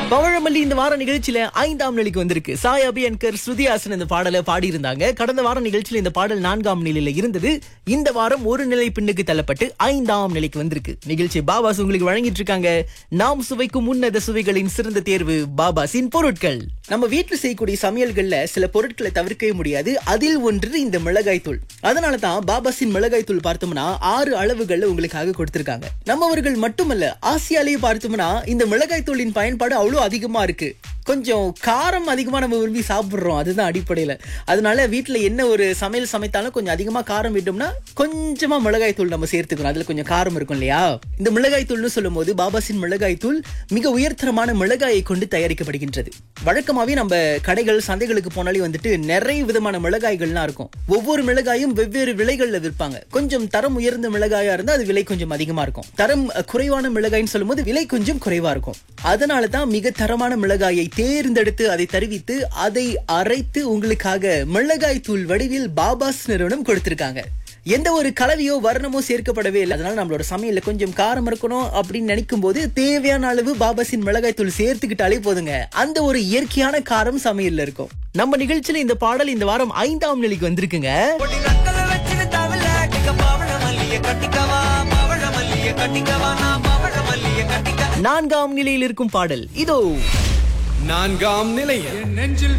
பவழமல்லி இந்த வார நிகழ்ச்சியில ஐந்தாம் நிலைக்கு வந்திருக்கு சாய் அபியன்கர் ஸ்ருதிஹாசன் இந்த பாடலை பாடியிருந்தாங்க கடந்த வார நிகழ்ச்சியில இந்த பாடல் நான்காம் நிலையில இருந்தது இந்த வாரம் ஒரு நிலை பின்னுக்கு தள்ளப்பட்டு ஐந்தாம் நிலைக்கு வந்திருக்கு நிகழ்ச்சி பாபாஸ் உங்களுக்கு வழங்கிட்டு இருக்காங்க நாம் சுவைக்கும் உன்னத சுவைகளின் சிறந்த தேர்வு பாபாஸின் பொருட்கள் நம்ம வீட்டுல செய்யக்கூடிய சமையல்கள்ல சில பொருட்களை தவிர்க்கவே முடியாது அதில் ஒன்று இந்த மிளகாய் தூள் அதனால தான் பாபாஸின் மிளகாய் தூள் பார்த்தோம்னா ஆறு அளவுகள்ல உங்களுக்காக கொடுத்திருக்காங்க நம்மவர்கள் மட்டுமல்ல ஆசியாலேயே பார்த்தோம்னா இந்த மிளகாய் தூளின் பயன்பாடு அவ்வளவு அதிகமா இருக்கு கொஞ்சம் காரம் அதிகமா நம்ம விரும்பி சாப்பிடுறோம் அதுதான் அடிப்படையில அதனால வீட்டுல என்ன ஒரு சமையல் சமைத்தாலும் கொஞ்சம் அதிகமா காரம் விட்டோம்னா கொஞ்சமா மிளகாய் தூள் நம்ம சேர்த்துக்கணும் அதுல கொஞ்சம் காரம் இருக்கும் இல்லையா இந்த மிளகாய் தூள்னு சொல்லும் போது பாபாசின் மிளகாய் தூள் மிக உயர்தரமான மிளகாயை கொண்டு தயாரிக்கப்படுகின்றது வழக்கமாவே நம்ம கடைகள் சந்தைகளுக்கு போனாலே வந்துட்டு நிறைய விதமான மிளகாய்கள்லாம் இருக்கும் ஒவ்வொரு மிளகாயும் வெவ்வேறு விலைகள்ல விற்பாங்க கொஞ்சம் தரம் உயர்ந்த மிளகாயா இருந்தா அது விலை கொஞ்சம் அதிகமா இருக்கும் தரம் அஹ், குறைவான மிளகாய்னு சொல்லும்போது விலை கொஞ்சம் குறைவா இருக்கும் அதனால தான் மிக தரமான மிளகாயை தேர்ந்தெடுத்து அதை தருவித்து அதை அரைத்து உங்களுக்காக மிளகாய் தூள் வடிவில் பாபாஸ் நிறுவனம் கொடுத்திருக்காங்க எந்த ஒரு கலவையோ வர்ணமோ சேர்க்கப்படவே இல்லை அதனால நம்மளோட சமையல்ல கொஞ்சம் காரம் இருக்கணும் அப்படின்னு நினைக்கும் போது தேவையான அளவு பாபாஸின் மிளகாய் தூள் சேர்த்துக்கிட்டாலே போதுங்க அந்த ஒரு இயற்கையான காரம் சமையல்ல இருக்கும் நம்ம நிகழ்ச்சியில இந்த பாடல் இந்த வாரம் ஐந்தாம் நிலைக்கு வந்திருக்குங்க பொடி நக்கல வச்சுன்னு தவள டிக்க பவள மல்லிய கட்டிக்கவா பவள மல்லிய கட்டிக்கவா நான் பவள மல்லிய கட்டிக்க நான்காம் நிலையில் இருக்கும் பாடல் இதோ நான்காம் நிலையில் நெஞ்சில்